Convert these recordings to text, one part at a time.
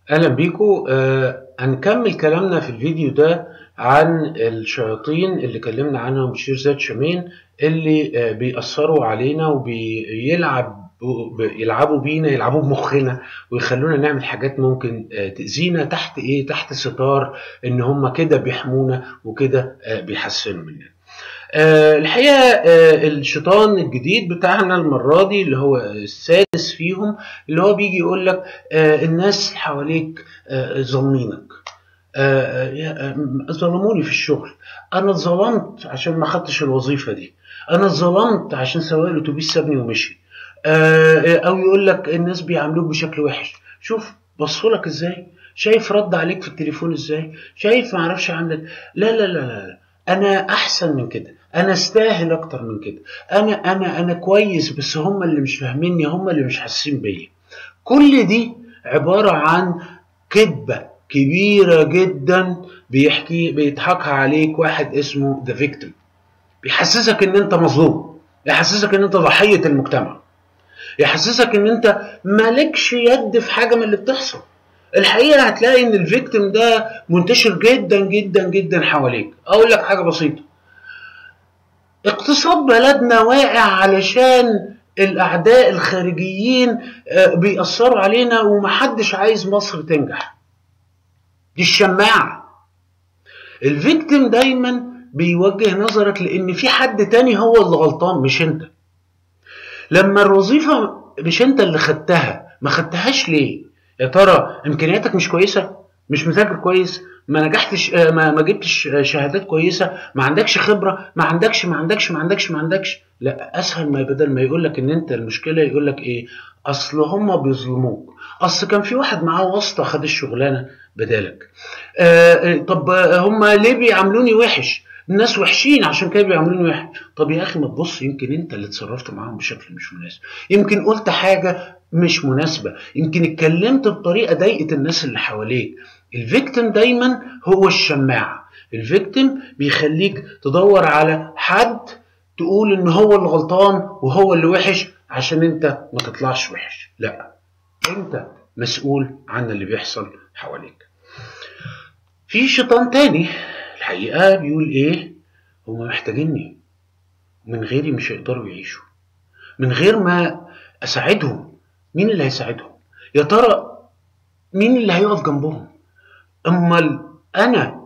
اهلا بيكم آه هنكمل كلامنا في الفيديو ده عن الشياطين اللي كلمنا عنهم شير ذات شمين اللي آه بيأثروا علينا وبيلعب يلعبوا بينا يلعبوا بمخنا ويخلونا نعمل حاجات ممكن آه تأذينا تحت ايه تحت ستار ان هم كده بيحمونا وكده آه بيحسنوا مننا أه الحقيقه أه الشيطان الجديد بتاعنا المره دي اللي هو السادس فيهم اللي هو بيجي يقول لك أه الناس حواليك ظالمينك ظلموني في الشغل انا اتظلمت عشان ما خدتش الوظيفه دي انا اتظلمت عشان سواق الاتوبيس سابني ومشي او يقول لك الناس بيعاملوك بشكل وحش شوف بصوا لك ازاي شايف رد عليك في التليفون ازاي شايف ما اعرفش عاملك لا لا لا لا انا احسن من كده انا استاهل اكتر من كده انا انا انا كويس بس هم اللي مش فاهميني هم اللي مش حاسين بيا كل دي عباره عن كذبه كبيره جدا بيحكي بيضحكها عليك واحد اسمه ذا فيكتيم بيحسسك ان انت مظلوم يحسسك ان انت ضحيه المجتمع يحسسك ان انت مالكش يد في حاجه من اللي بتحصل الحقيقه هتلاقي ان الفيكتيم ده منتشر جدا جدا جدا حواليك اقول لك حاجه بسيطه اقتصاد بلدنا واقع علشان الاعداء الخارجيين بيأثروا علينا ومحدش عايز مصر تنجح دي الشماعه الفيكتيم دايما بيوجه نظرك لان في حد تاني هو اللي غلطان مش انت لما الوظيفه مش انت اللي خدتها ما خدتهاش ليه يا ترى امكانياتك مش كويسه مش مذاكر كويس ما نجحتش ما, ما جبتش شهادات كويسه ما عندكش خبره ما عندكش ما عندكش ما عندكش ما عندكش لا اسهل ما بدل ما يقول لك ان انت المشكله يقول لك ايه اصل هم بيظلموك اصل كان في واحد معاه واسطه خد الشغلانه بدالك آه طب هم ليه بيعاملوني وحش الناس وحشين عشان كده بيعاملوني وحش طب يا اخي ما تبص يمكن انت اللي اتصرفت معاهم بشكل مش مناسب يمكن قلت حاجه مش مناسبه يمكن اتكلمت بطريقه ضايقت الناس اللي حواليك الفيكتيم دايما هو الشماعه الفيكتيم بيخليك تدور على حد تقول ان هو اللي غلطان وهو اللي وحش عشان انت ما تطلعش وحش لا انت مسؤول عن اللي بيحصل حواليك في شيطان تاني الحقيقه بيقول ايه هم محتاجيني من غيري مش هيقدروا يعيشوا من غير ما اساعدهم مين اللي هيساعدهم يا ترى مين اللي هيقف جنبهم امال انا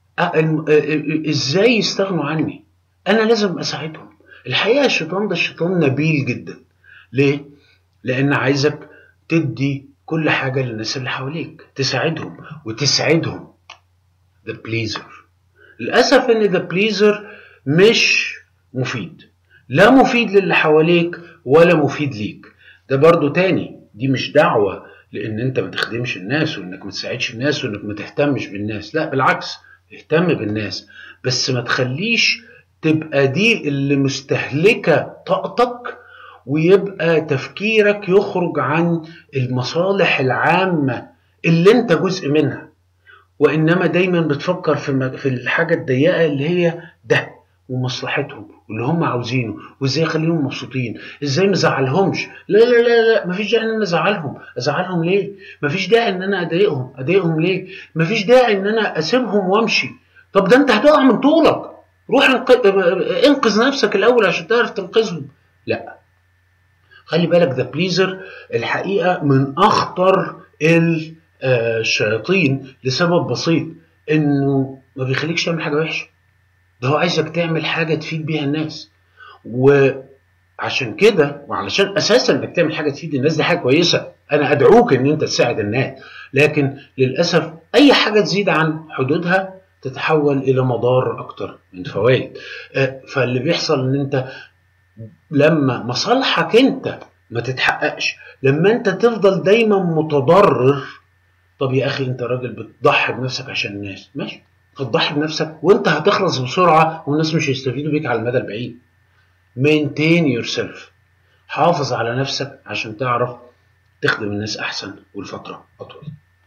ازاي يستغنوا عني انا لازم اساعدهم الحقيقه الشيطان ده الشيطان نبيل جدا ليه لان عايزك تدي كل حاجه للناس اللي حواليك تساعدهم وتسعدهم ذا بليزر للاسف ان ذا بليزر مش مفيد لا مفيد للي حواليك ولا مفيد ليك ده برضو تاني دي مش دعوة لان انت ما تخدمش الناس وانك ما تساعدش الناس وانك ما تهتمش بالناس لا بالعكس اهتم بالناس بس ما تخليش تبقى دي اللي مستهلكة طاقتك ويبقى تفكيرك يخرج عن المصالح العامة اللي انت جزء منها وانما دايما بتفكر في في الحاجة الضيقة اللي هي ده ومصلحتهم واللي هم عاوزينه وازاي اخليهم مبسوطين ازاي ما ازعلهمش لا لا لا لا مفيش داعي ان انا ازعلهم ازعلهم ليه مفيش داعي ان انا اضايقهم اضايقهم ليه مفيش داعي ان انا اسيبهم وامشي طب ده انت هتقع من طولك روح انقذ نفسك الاول عشان تعرف تنقذهم لا خلي بالك ذا بليزر الحقيقه من اخطر الشياطين لسبب بسيط انه ما بيخليكش تعمل حاجه وحشه ده هو عايزك تعمل حاجه تفيد بيها الناس وعشان كده وعلشان اساسا انك تعمل حاجه تفيد الناس دي حاجه كويسه انا ادعوك ان انت تساعد الناس لكن للاسف اي حاجه تزيد عن حدودها تتحول الى مضار اكتر من فوائد فاللي بيحصل ان انت لما مصالحك انت ما تتحققش لما انت تفضل دايما متضرر طب يا اخي انت راجل بتضحي بنفسك عشان الناس ماشي هتضحي بنفسك وانت هتخلص بسرعه والناس مش هيستفيدوا بيك على المدى البعيد maintain yourself حافظ على نفسك عشان تعرف تخدم الناس احسن والفتره اطول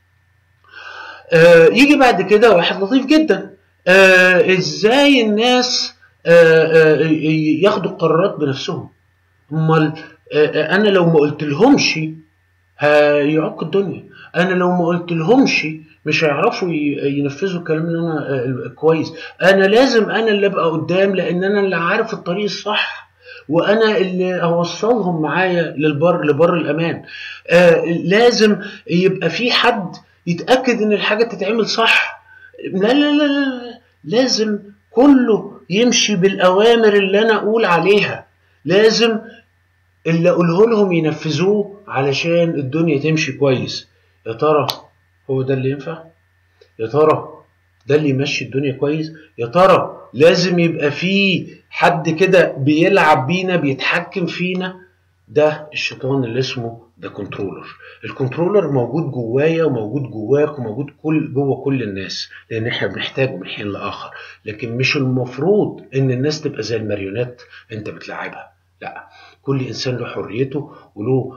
آه يجي بعد كده واحد لطيف جدا آه ازاي الناس آه آه ياخدوا قرارات بنفسهم امال آه انا لو ما قلت لهمش هيعق الدنيا انا لو ما قلت لهمش مش هيعرفوا ينفذوا الكلام اللي انا كويس انا لازم انا اللي ابقى قدام لان انا اللي عارف الطريق الصح وانا اللي اوصلهم معايا للبر لبر الامان آه لازم يبقى في حد يتاكد ان الحاجه تتعمل صح لا لا لا لا لازم كله يمشي بالاوامر اللي انا اقول عليها لازم اللي اقوله لهم ينفذوه علشان الدنيا تمشي كويس يا ترى هو ده اللي ينفع يا ترى ده اللي يمشي الدنيا كويس يا ترى لازم يبقى فيه حد كده بيلعب بينا بيتحكم فينا ده الشيطان اللي اسمه ده كنترولر الكنترولر موجود جوايا وموجود جواك وموجود كل جوه كل الناس لان احنا بنحتاجه من حين لاخر لكن مش المفروض ان الناس تبقى زي الماريونات انت بتلعبها لا كل انسان له حريته وله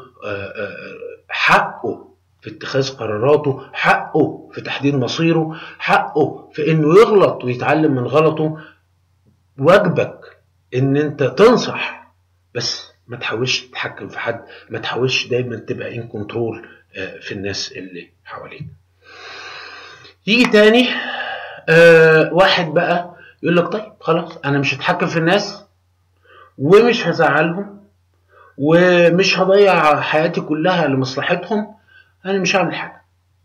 حقه في اتخاذ قراراته حقه في تحديد مصيره حقه في انه يغلط ويتعلم من غلطه واجبك ان انت تنصح بس ما تحاولش تتحكم في حد ما تحاولش دايما تبقى ان كنترول في الناس اللي حواليك يجي تاني آه واحد بقى يقول لك طيب خلاص انا مش هتحكم في الناس ومش هزعلهم ومش هضيع حياتي كلها لمصلحتهم انا مش هعمل حاجه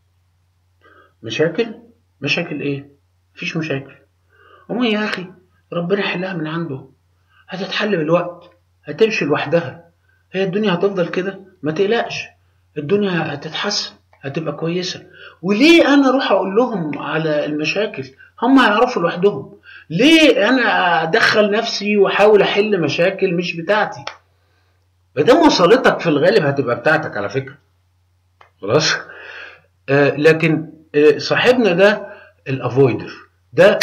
مشاكل مشاكل ايه مفيش مشاكل امال يا اخي ربنا يحلها من عنده هتتحل بالوقت هتمشي لوحدها هي الدنيا هتفضل كده ما تقلقش الدنيا هتتحسن هتبقى كويسة وليه أنا أروح أقول لهم على المشاكل هم هيعرفوا لوحدهم ليه أنا أدخل نفسي وأحاول أحل مشاكل مش بتاعتي مادام وصلتك في الغالب هتبقى بتاعتك على فكرة خلاص آه لكن آه صاحبنا ده الافويدر ده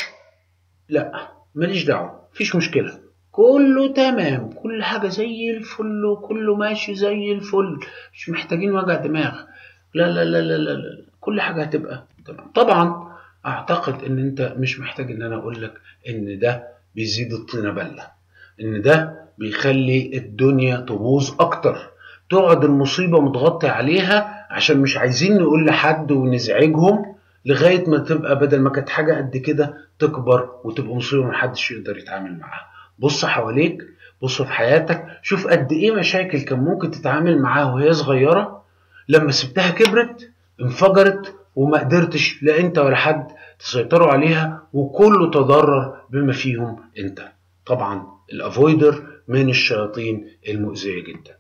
لا ماليش دعوه مفيش مشكله كله تمام كل حاجه زي الفل وكله ماشي زي الفل مش محتاجين وجع دماغ لا لا لا لا لا, لا. كل حاجه هتبقى تمام طبعا اعتقد ان انت مش محتاج ان انا اقول لك ان ده بيزيد الطينه بله ان ده بيخلي الدنيا تبوظ اكتر تقعد المصيبه متغطي عليها عشان مش عايزين نقول لحد ونزعجهم لغايه ما تبقى بدل ما كانت حاجه قد كده تكبر وتبقى مصيبه محدش يقدر يتعامل معاها بص حواليك بص في حياتك شوف قد ايه مشاكل كان ممكن تتعامل معاها وهي صغيره لما سبتها كبرت انفجرت وما قدرتش لا انت ولا حد تسيطروا عليها وكله تضرر بما فيهم انت طبعا الافويدر من الشياطين المؤذيه جدا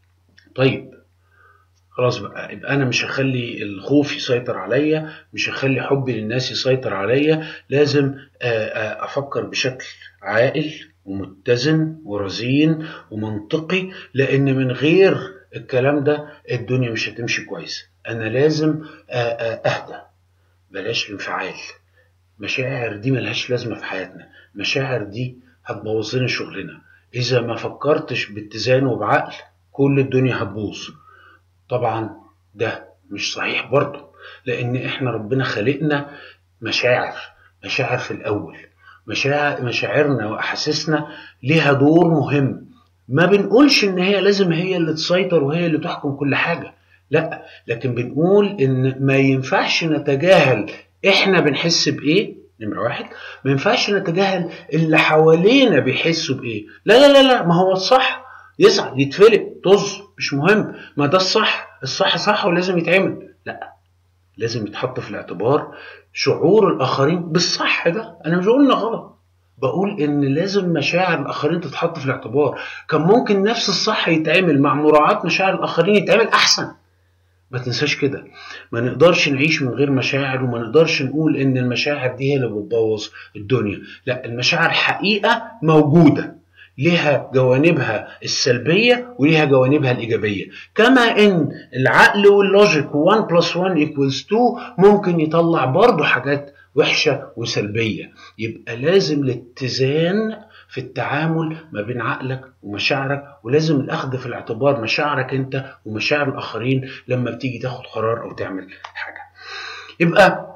طيب خلاص بقى يبقى انا مش هخلي الخوف يسيطر عليا مش هخلي حبي للناس يسيطر عليا لازم افكر بشكل عاقل ومتزن ورزين ومنطقي لان من غير الكلام ده الدنيا مش هتمشي كويس انا لازم اهدى بلاش انفعال مشاعر دي ملهاش لازمه في حياتنا مشاعر دي هتبوظ لنا شغلنا اذا ما فكرتش باتزان وبعقل كل الدنيا هتبوظ طبعا ده مش صحيح برضه لان احنا ربنا خلقنا مشاعر مشاعر في الاول مشاعر مشاعرنا واحاسيسنا ليها دور مهم ما بنقولش ان هي لازم هي اللي تسيطر وهي اللي تحكم كل حاجه لا لكن بنقول ان ما ينفعش نتجاهل احنا بنحس بايه نمرة واحد ما ينفعش نتجاهل اللي حوالينا بيحسوا بايه لا لا لا لا ما هو الصح يزعل يتفلق طز مش مهم ما ده الصح الصح صح ولازم يتعمل لا لازم يتحط في الاعتبار شعور الاخرين بالصح ده انا مش بقول انه غلط بقول ان لازم مشاعر الاخرين تتحط في الاعتبار كان ممكن نفس الصح يتعمل مع مراعاة مشاعر الاخرين يتعمل احسن ما تنساش كده ما نقدرش نعيش من غير مشاعر وما نقدرش نقول ان المشاعر دي هي اللي بتبوظ الدنيا لا المشاعر حقيقة موجودة لها جوانبها السلبية وليها جوانبها الإيجابية كما إن العقل واللوجيك 1 بلس 1 equals 2 ممكن يطلع برضه حاجات وحشة وسلبية يبقى لازم الاتزان في التعامل ما بين عقلك ومشاعرك ولازم الأخذ في الاعتبار مشاعرك أنت ومشاعر الآخرين لما بتيجي تاخد قرار أو تعمل حاجة يبقى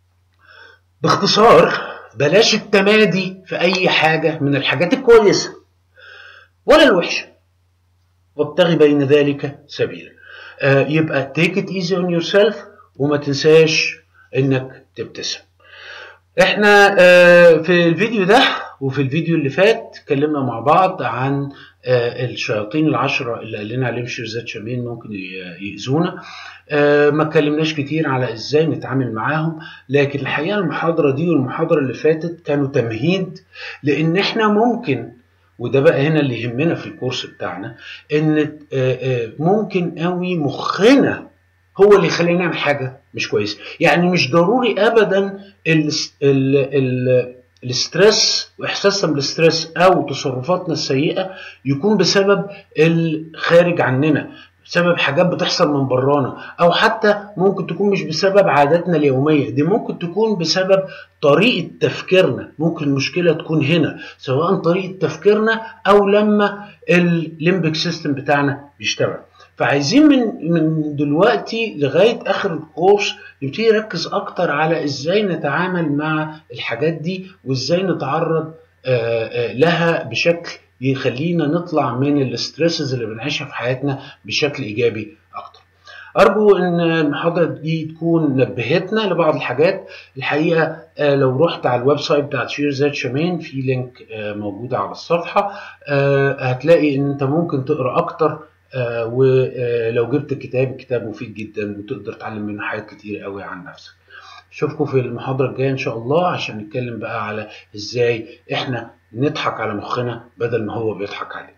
باختصار بلاش التمادي في أي حاجة من الحاجات الكويسة ولا الوحشة وابتغي بين ذلك سبيلا آه يبقى take it easy on yourself وما تنساش انك تبتسم احنا آه في الفيديو ده وفي الفيديو اللي فات اتكلمنا مع بعض عن آه الشياطين العشرة اللي قال لنا عليهم شيرزات شامين ممكن يأذونا آه ما اتكلمناش كتير على ازاي نتعامل معاهم لكن الحقيقة المحاضرة دي والمحاضرة اللي فاتت كانوا تمهيد لان احنا ممكن وده بقى هنا اللي يهمنا في الكورس بتاعنا ان ممكن قوي مخنا هو اللي يخلينا نعمل حاجه مش كويسه يعني مش ضروري ابدا ال ال ال الاسترس واحساسنا بالاسترس او تصرفاتنا السيئه يكون بسبب الخارج عننا بسبب حاجات بتحصل من برانا او حتى ممكن تكون مش بسبب عاداتنا اليوميه دي ممكن تكون بسبب طريقه تفكيرنا ممكن المشكله تكون هنا سواء طريقه تفكيرنا او لما الليمبك سيستم بتاعنا بيشتغل فعايزين من من دلوقتي لغايه اخر الكورس نبتدي نركز اكتر على ازاي نتعامل مع الحاجات دي وازاي نتعرض لها بشكل يخلينا نطلع من الاسترسز اللي بنعيشها في حياتنا بشكل ايجابي اكتر ارجو ان المحاضره دي تكون نبهتنا لبعض الحاجات الحقيقه لو رحت على الويب سايت بتاعت شير زاد شمان في لينك موجوده على الصفحه هتلاقي ان انت ممكن تقرا اكتر ولو جبت الكتاب الكتاب مفيد جدا وتقدر تعلم منه حاجات كتير قوي عن نفسك اشوفكم في المحاضره الجايه ان شاء الله عشان نتكلم بقى على ازاي احنا نضحك على مخنا بدل ما هو بيضحك علينا